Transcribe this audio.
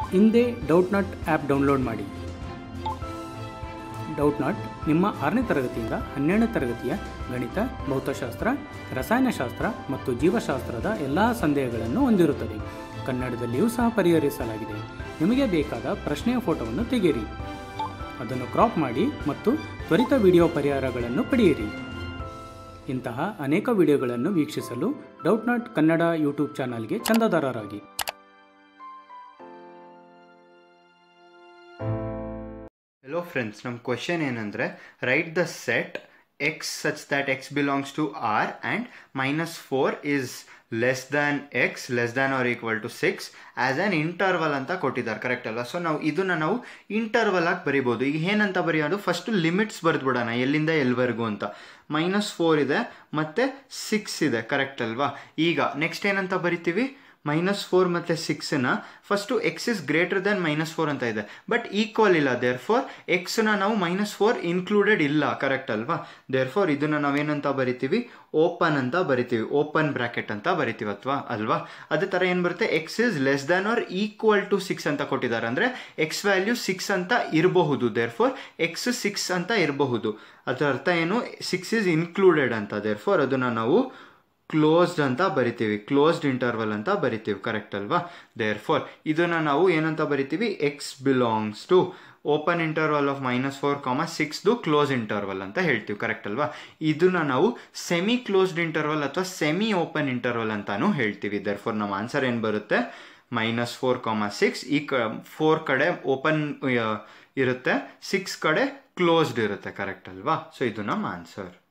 ಹಿಂದೆ Doubtnut app download ಮಾಡಿ Doubtnut ನಿಮ್ಮ ಆರನೇ ತರಗತಿಯಿಂದ ಹನ್ನೆರಡನೇ ತರಗತಿಯ ಗಣಿತ ಭೌತಶಾಸ್ತ್ರ ರಸಾಯನಶಾಸ್ತ್ರ ಮತ್ತು ಜೀವಶಾಸ್ತ್ರದ ಎಲ್ಲ ಸಂದೇಹಗಳನ್ನು ಹೊಂದಿರುತ್ತದೆ ಕನ್ನಡದಲ್ಲಿಯೂ ಸಹ ಪರಿಹರಿಸಲಾಗಿದೆ ನಿಮಗೆ ಬೇಕಾದ ಪ್ರಶ್ನೆಯ ಫೋಟೋವನ್ನು ತೆಗೆಯಿರಿ ಅದನ್ನು ಕ್ರಾಪ್ ಮಾಡಿ ಮತ್ತು ತ್ವರಿತ ವಿಡಿಯೋ ಪರಿಹಾರಗಳನ್ನು ಪಡೆಯಿರಿ ಇಂತಹ ಅನೇಕ ವಿಡಿಯೋಗಳನ್ನು ವೀಕ್ಷಿಸಲು ಡೌಟ್ ನಾಟ್ ಕನ್ನಡ ಯೂಟ್ಯೂಬ್ ಚಾನಲ್ಗೆ ಚಂದಾದಾರರಾಗಿ ಹೆಲೋ ಫ್ರೆಂಡ್ಸ್ ನಮ್ಮ ಕ್ವಶನ್ ಏನಂದರೆ write the set x such that x belongs to R and minus four is less than x less than or equal to six as an interval ಅಂತ ಕೊಟ್ಟಿದ್ದಾರೆ correct ಅಲ್ಲ so ನಾವು ಇದನ್ನು ನಾವು interval ಆಗಿ ಬರಿಬೋದು ಈಗ ಏನಂತ ಬರೆಯೋದು ಫಸ್ಟು ಲಿಮಿಟ್ಸ್ ಬರೆದ್ಬಿಡೋಣ ಎಲ್ಲಿಂದ ಎಲ್ಲಿವರೆಗೂ ಅಂತ ಮೈನಸ್ ಫೋರ್ ಇದೆ ಮತ್ತು ಸಿಕ್ಸ್ ಇದೆ ಕರೆಕ್ಟ್ ಅಲ್ವಾ ಈಗ ನೆಕ್ಸ್ಟ್ ಏನಂತ ಬರಿತೀವಿ ಮೈನಸ್ ಫೋರ್ ಮತ್ತು ಸಿಕ್ಸನ್ನ first x is greater than minus four ಅಂತ ಇದೆ ಬಟ್ ಈಕ್ವಲ್ ಇಲ್ಲ ದೇರ್ ಫೋರ್ ಎಕ್ಸ್ನ ನಾವು ಮೈನಸ್ ಫೋರ್ ಇನ್ಕ್ಲೂಡೆಡ್ ಇಲ್ಲ ಕರೆಕ್ಟ್ ಅಲ್ವಾ ದೇರ್ ಫೋರ್ ಇದನ್ನು ನಾವೇನಂತ ಬರಿತೀವಿ ಓಪನ್ ಅಂತ ಬರಿತೀವಿ ಓಪನ್ ಬ್ರ್ಯಾಕೆಟ್ ಅಂತ ಬರಿತೀವಿ ಅಥವಾ ಅಲ್ವಾ ಅದೇ ಥರ ಏನು ಬರುತ್ತೆ x is less than or equal to six ಅಂತ ಕೊಟ್ಟಿದ್ದಾರೆ ಅಂದರೆ ಎಕ್ಸ್ ವ್ಯಾಲ್ಯೂ ಸಿಕ್ಸ್ ಅಂತ ಇರಬಹುದು ದೇರ್ ಫೋರ್ ಎಕ್ಸ್ ಸಿಕ್ಸ್ ಅಂತ ಇರಬಹುದು ಅದರ ಅರ್ಥ ಏನು ಸಿಕ್ಸ್ ಇಸ್ ಇನ್ಕ್ಲೂಡೆಡ್ ಅಂತ ದೇರ್ ಫೋರ್ ಅದನ್ನು ನಾವು ಕ್ಲೋಸ್ಡ್ ಅಂತ ಬರಿತೀವಿ ಕ್ಲೋಸ್ಡ್ ಇಂಟರ್ವಲ್ ಅಂತ ಬರಿತೀವಿ ಕರೆಕ್ಟ್ ಅಲ್ವಾ ದೇರ್ ಫೋರ್ ಇದನ್ನು ನಾವು ಏನಂತ ಬರಿತೀವಿ x belongs to open interval of minus four comma ಸಿಕ್ಸ್ದು ಕ್ಲೋಸ್ ಇಂಟರ್ವಲ್ ಅಂತ ಹೇಳ್ತೀವಿ ಕರೆಕ್ಟ್ ಅಲ್ವಾ ಇದನ್ನ ನಾವು ಸೆಮಿ ಕ್ಲೋಸ್ಡ್ ಇಂಟರ್ವಲ್ ಅಥವಾ ಸೆಮಿ ಓಪನ್ ಇಂಟರ್ವಲ್ ಅಂತಾನು ಹೇಳ್ತೀವಿ ದೇರ್ ಫೋರ್ ನಮ್ಮ ಆನ್ಸರ್ ಏನು ಬರುತ್ತೆ ಮೈನಸ್ ಫೋರ್ ಕಾಮ ಸಿಕ್ಸ್ ಈ ಕ ಫೋರ್ ಕಡೆ ಓಪನ್ ಇರುತ್ತೆ ಸಿಕ್ಸ್ ಕಡೆ ಕ್ಲೋಸ್ಡ್ ಇರುತ್ತೆ ಕರೆಕ್ಟ್ ಅಲ್ವಾ ಸೊ ಇದು ನಮ್ಮ ಆನ್ಸರ್